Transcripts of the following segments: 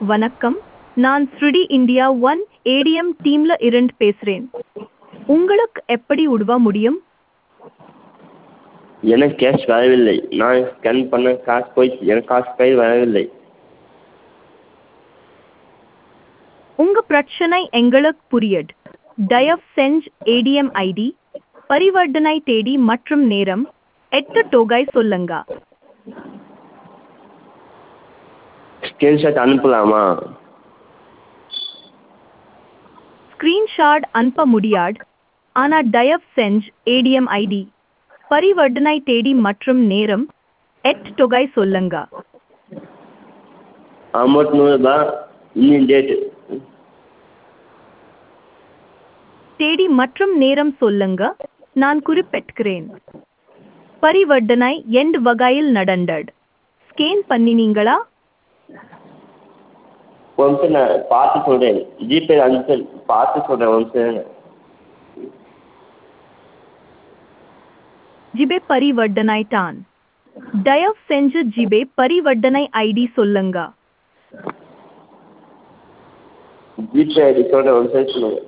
வணக்கம் நான் ஸ்ருடி இந்தியா ஒன் ஏடிஎம் டீம்ல இருந்து பேசுறேன் உங்களுக்கு எப்படி உதவ முடியும் எனக்கு கேஷ் வரவில்லை நான் ஸ்கேன் பண்ண காசு போய் எனக்கு காசு கையில் வரவில்லை உங்க பிரச்சனை எங்களுக்கு புரியுது தயவு செஞ்சு ஏடிஎம் ஐடி பரிவர்த்தனை தேதி மற்றும் நேரம் எட்டு தொகை சொல்லுங்க ஸ்கிரீன்ஷாட் அனுப்பலாமா ஸ்கிரீன்ஷாட் அனுப்ப முடியாது ஆனா தயவு செஞ்சு ஏடிஎம் ஐடி பரிவர்த்தனை தேதி மற்றும் நேரம் எட்டு தொகை சொல்லுங்க அமௌண்ட் நூறுரூபா இன்னும் டேட்டு தேதி மற்றும் நேரம் சொல்லுங்க நான் குறிப்பிட்டுக்கிறேன் பரிவர்த்தனை எந்த வகையில் நடந்தது ஸ்கேன் பண்ணினீங்களா கொஞ்சம் நான் பார்த்து சொல்கிறேன் ஜிபே அனுப்பிச்சு பார்த்து சொல்கிறேன் ஒன் செகண்ட் ஜிபே பரிவர்த்தனை தான் தயவு செஞ்சு ஜிபே பரிவர்த்தனை ஐடி சொல்லுங்க ஜிபே ஐடி சொல்கிறேன் ஒன் செகண்ட் சொல்லுங்கள்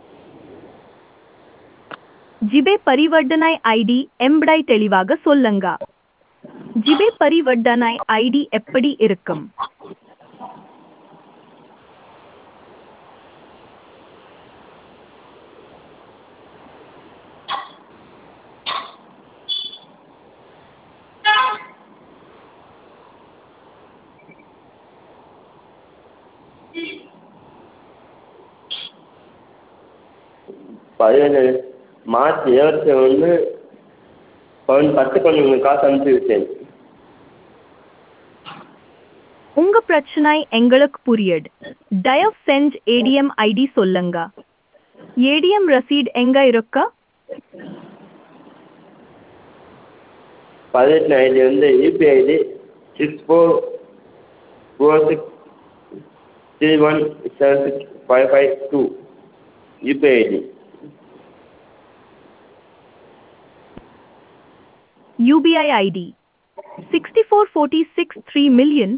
ஜிபே பரிவர்த்தனை ஐடி எம்படை தெளிவாக சொல்லுங்க ஜிபே பரிவர்த்தனை ஐடி எப்படி இருக்கும் பதினேழு மார்ச் இருபத்தி ஒன்று பவுன் பத்து பவுன் உங்களுக்கு காசு அனுப்பிச்சி விட்டேன் உங்க பிரச்சனை எங்களுக்கு புரியுது தயவு செஞ்சு ஏடிஎம் ஐடி சொல்லுங்க ஏடிஎம் ரசீட் எங்க இருக்கா பதினெட்டு ஐடி வந்து UPI ID six four four six three one seven six five five two UPI ID UBI ID 6446 3 million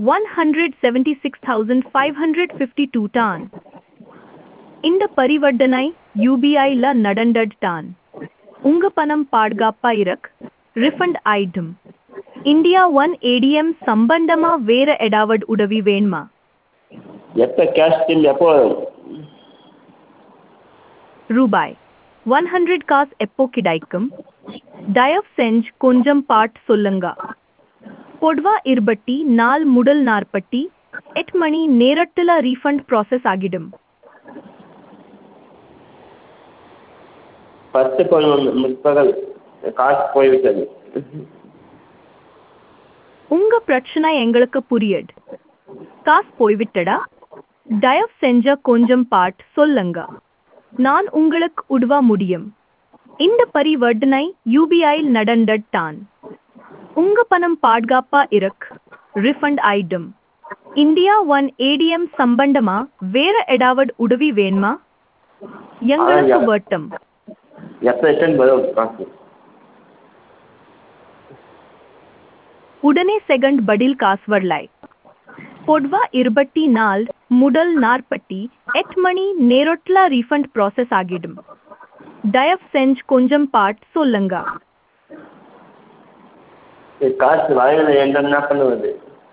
176,552 டான் இந்த பரிவர்த்தனை UBI ல நடந்தது தான் உங்க பணம் பாதுகாப்பா இருக்கு ரிஃபண்ட் ஆயிடும் இந்தியா ஒன் ஏடிஎம் சம்பந்தமா வேற ஏதாவது உதவி வேணுமா எப்போ கேஷ் திரும்பி எப்போ வரும் ரூபாய் ஒன் ஹண்ட்ரட் காசு எப்போ கிடைக்கும் தயவு செஞ்சு கொஞ்சம் பாட் சொல்லுங்க பொதுவா இருபட்டி நாள் முதல் நாற்பட்டி எட்டு மணி நேரத்துல ரீஃபண்ட் ப்ராசஸ் ஆகிடும் பத்து பவுன் முற்பகல் காசு போய்விட்டது உங்க பிரச்சனை எங்களுக்கு புரியுது காசு போய்விட்டடா தயவு செஞ்ச கொஞ்சம் பாட் சொல்லுங்க நான் உங்களுக்கு உதவ முடியும் இந்த பரிவர்த்தனை யூபிஐயில் நடந்தது தான் உங்க பணம் பாதுகாப்பா இருக்கு ரிஃபண்ட் ஆயிடும் இந்தியா ஒன் ஏடிஎம் சம்பந்தமா வேற ஏதாவது உதவி வேணுமா எங்களுக்கு ஆ, யா. வட்டம் எப்போ ரிட்டர்ன் வரும் காசு உடனே செகண்ட் பதில் காசு வரலாய் பொதுவா இருபத்தி நாள் முதல் நாற்பத்தி எட்டு மணி நேரத்துல ரீஃபண்ட் ப்ராசஸ் ஆகிடும் தயவு செஞ்சு கொஞ்சம் பாட் சொல்லுங்க சரி, காசு வரவில்லை என்றால் என்ன பண்ணுவது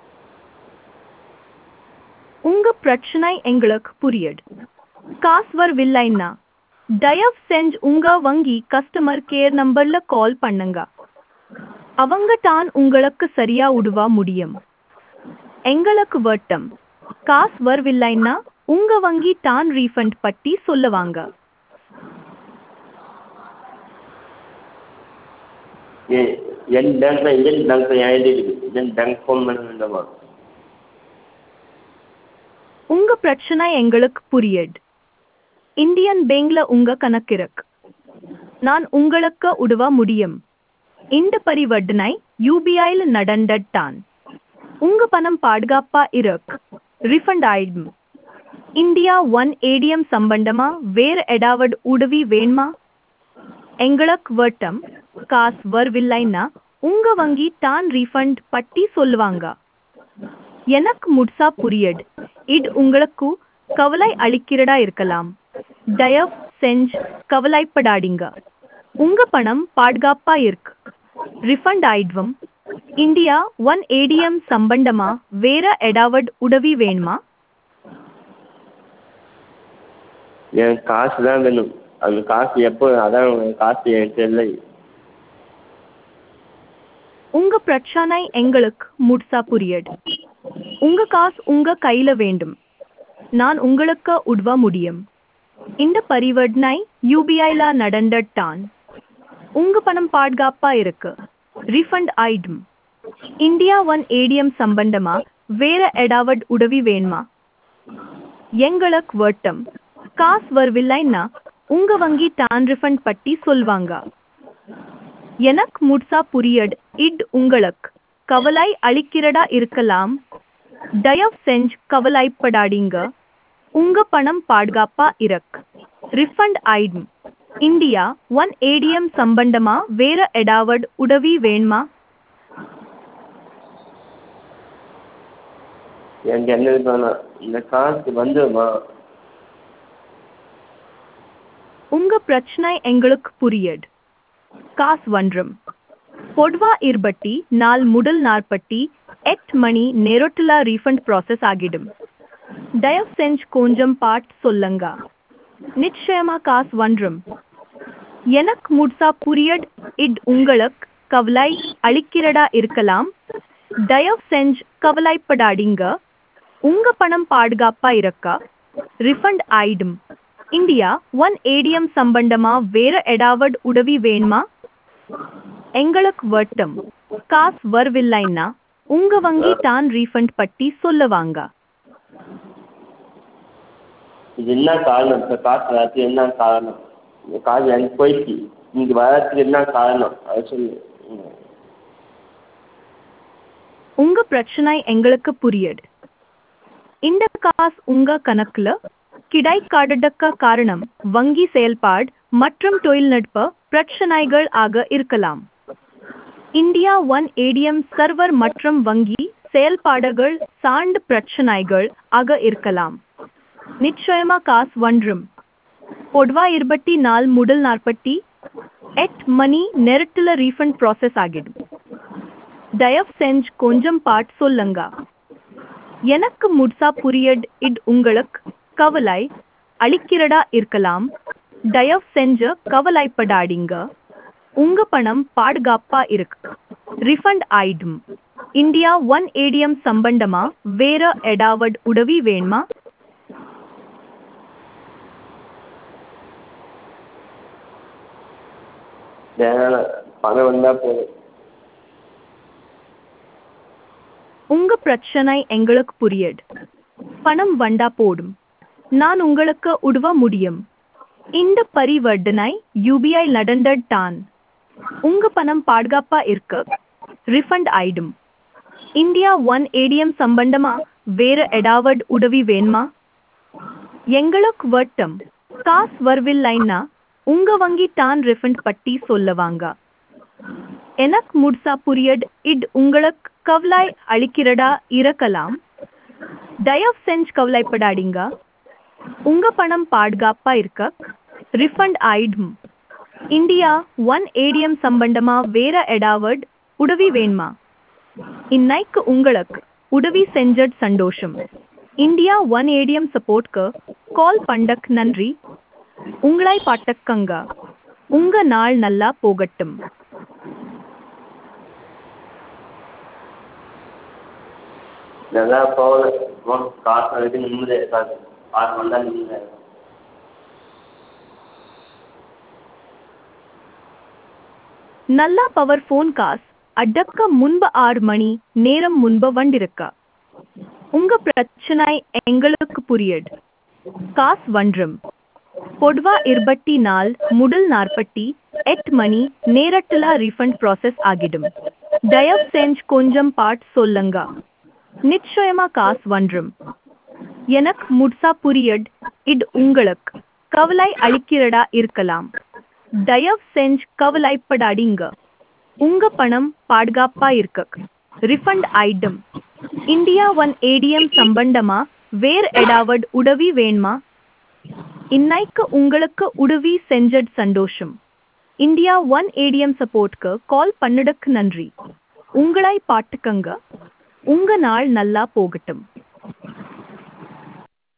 உங்க பிரச்சனை எங்களுக்கு புரியுது காசு வரவில்லைன்னா தயவு செஞ்சு உங்க வங்கி கஸ்டமர் கேர் நம்பர்ல கால் பண்ணுங்க அவங்க தான் உங்களுக்கு சரியா உதவ முடியும் எங்களுக்கு வட்டம் காசு வரவில்லைன்னா உங்க வங்கி தான் ரீஃபண்ட் பத்தி சொல்லுவாங்க எ- என் பேங்க்ல இந்தியன் பேங்க்ல என் ஐடி இருக்குது இந்தியன் பேங்க் ஃபோன் பண்ண வேண்டாமா உங்க பிரச்சனை எங்களுக்கு புரியுது இந்தியன் பேங்க்ல உங்க கணக்கு இருக்கு நான் உங்களுக்கு உதவ முடியும் இந்த பரிவர்த்தனை யூபிஐல நடந்தது தான் உங்க பணம் பாதுகாப்பா இருக்கு ரிஃபண்ட் ஆயிடும் இந்தியா ஒன் ஏடிஎம் சம்பந்தமா வேற ஏதாவது உதவி வேணுமா எங்களுக்கு வட்டம் காசு வரவில்லைன்னா உங்க வங்கி தான் ரீஃபண்ட் பட்டி சொல்லுவாங்க எனக்கு முட்சா புரியுது இது உங்களுக்கு கவலை அளிக்கிறதா இருக்கலாம் தயவு செஞ்சு கவலைப்படாதீங்க உங்க பணம் பாதுகாப்பா இருக்கு ரிஃபண்ட் ஆயிடுவோம் இந்தியா ஒன் ஏடிஎம் சம்பந்தமா வேற ஏதாவது உதவி வேணுமா எனக்கு காசு தான் வேணும் அந்த காசு எப்போ அதான் காசு என்கிட்ட இல்லை உங்க பிரச்சனை எங்களுக்கு முழுசா புரியுது உங்க காசு உங்க கையில வேண்டும் நான் உங்களுக்கு உதவ முடியும் இந்த பரிவர்த்தனை யூபிஐல நடந்துட்டான் உங்க பணம் பாதுகாப்பா இருக்கு ரீஃபண்ட் ஆயிடும் இந்தியா ஒன் ஏடிஎம் சம்பந்தமா வேற ஏதாவது உதவி வேணுமா எங்களுக்கு வட்டம் காசு வரவில்லைன்னா உங்க வங்கி டான் ரிஃபண்ட் பட்டி சொல்வாங்க எனக்கு முழுசா புரியட் இட் உங்களுக்கு கவலை அளிக்கிறதா இருக்கலாம் தயவு செஞ்சு கவலைப்படாதீங்க உங்க பணம் பாதுகாப்பா இருக்கு ரிஃபண்ட் ஆயிடும் இந்தியா ஒன் ஏடிஎம் சம்பந்தமா வேற ஏதாவது உதவி வேணுமா எனக்கு என்ன வேணாம் இந்த காசு வந்துடுமா உங்க பிரச்சனை எங்களுக்கு புரியுது காசு வன்றும் பொதுவா இருபட்டி நாள் முதல் நாற்பட்டி எட்டு மணி நேரத்துல ரீஃபண்ட் ப்ராசஸ் ஆகிடும் தயவு செஞ்சு கொஞ்சம் பாட் சொல்லுங்க நிச்சயமா காசு வன்றும் எனக்கு முழுசா புரியட் இட் உங்களுக்கு கவலை அளிக்கிறதா இருக்கலாம் தயவு செஞ்சு கவலைப்படாதீங்க உங்க பணம் பாதுகாப்பா இருக்கா ரிஃபண்ட் ஆயிடும் இந்தியா ஒன் ஏடிஎம் சம்பந்தமா வேற ஏதாவது உதவி வேணுமா எங்களுக்கு வட்டம் காசு வரவில்லைன்னா உங்க வங்கி தான் ரீஃபண்ட் பட்டி சொல்லுவாங்க இது என்ன காரணம் இப்போ காசு வராதுக்கு என்ன காரணம் இந்த காசு எனக்கு போயிடுச்சு இங்கே வராதுக்கு என்ன காரணம் அதை சொல்லு ம். உங்க பிரச்சனை எங்களுக்கு புரியுது இந்த காசு உங்க கணக்குல கிடைக்காததுக்கு காரணம் வங்கி செயல்பாடு மற்றும் தொழில்நுட்ப பிரச்சனைகள் ஆக இருக்கலாம் இந்தியா ஒன் ஏடிஎம் சர்வர் மற்றும் வங்கி செயல்பாடுகள் சார்ந்த பிரச்சனைகள் ஆக இருக்கலாம் நிச்சயமா காசு ஒன்றும் பொதுவா இருபத்தி நாலு முதல் நாற்பத்தி எட்டு மணி நேரத்தில் ரீஃபண்ட் ப்ராசஸ் ஆகிடும் தயவு செஞ்சு கொஞ்சம் பாட் சொல்லுங்க எனக்கு முழுசா புரியட் இது உங்களுக்கு கவலை அளிக்கிறதா இருக்கலாம் தயவு செஞ்சு கவலைப்படாதீங்க உங்க பணம் பாதுகாப்பா இருக்கு ரிஃபண்ட் ஆயிடும் இந்தியா ஒன் ஏடிஎம் சம்பந்தமா வேற ஏதாவது உதவி வேணுமா வேணாம் பணம் வந்தால் போதும் உங்க பிரச்சனை எங்களுக்கு புரியுது பணம் வந்தா போடும் நான் உங்களுக்கு உதவ முடியும் இந்த பரிவர்த்தனை யூபிஐ நடந்துட்டான் உங்க பணம் பாதுகாப்பா இருக்கு ரிஃபண்ட் ஆயிடும் இந்தியா ஒன் ஏடிஎம் சம்பந்தமா வேற ஏதாவது உதவி வேணுமா எங்களுக்கு வட்டம் காசு வரவில்லைன்னா உங்க வங்கி தான் ரிஃபண்ட் பட்டி சொல்லுவாங்க எனக்கு முழுசா புரியட் இது உங்களுக்கு கவலை அளிக்கிறதா இருக்கலாம் தயவு செஞ்சு கவலைப்படாதீங்க உங்க பணம் பாதுகாப்பா இருக்க ரிஃபண்ட் ஆயிடும் இந்தியா ஒன் ஏடிஎம் சம்பந்தமா வேற ஏதாவது உதவி வேணுமா இன்னைக்கு உங்களுக்கு உதவி செஞ்சது சந்தோஷம் இந்தியா ஒன் ஏடிஎம் சப்போர்ட்க்கு கால் பண்ணக் நன்றி உங்களை பாட்டக்கங்க உங்க நாள் நல்லா போகட்டும் நல்லா போகல சும்மா காசு வரைக்கும் நிம்மதியாக இருக்காது காசு வந்தால் நிம்மதியாக இருக்கும் நல்லா பவர் ஃபோன் காஸ் அடக்க முன்பு ஆறு மணி நேரம் முன்பு வண்டிருக்கா உங்க பிரச்சனை எங்களுக்கு புரியுது காசு வன்றும் பொதுவா இருபத்தி நாள் முதல் நாற்பத்தி எட்டு மணி நேரத்துல ரீஃபண்ட் ப்ராசஸ் ஆகிடும் தயவு செஞ்சு கொஞ்சம் பாட் சொல்லுங்க நிச்சயமா காசு வன்றும் எனக்கு முழுசா புரியட் இது உங்களுக்கு கவலை அளிக்கிறதா இருக்கலாம் தயவு செஞ்சு கவலைப்படாதீங்க உங்க பணம் பாதுகாப்பா இருக்கு refund item India One ATM சம்பந்தமா வேற ஏதாவது உதவி வேணுமா இன்னைக்கு உங்களுக்கு உதவி செஞ்சது சந்தோஷம் இந்தியா ஒன் ஏடிஎம் சப்போர்ட்க்கு கால் பண்ணிடக்கு நன்றி உங்களை பாட்டுக்கங்க உங்க நாள் நல்லா போகட்டும்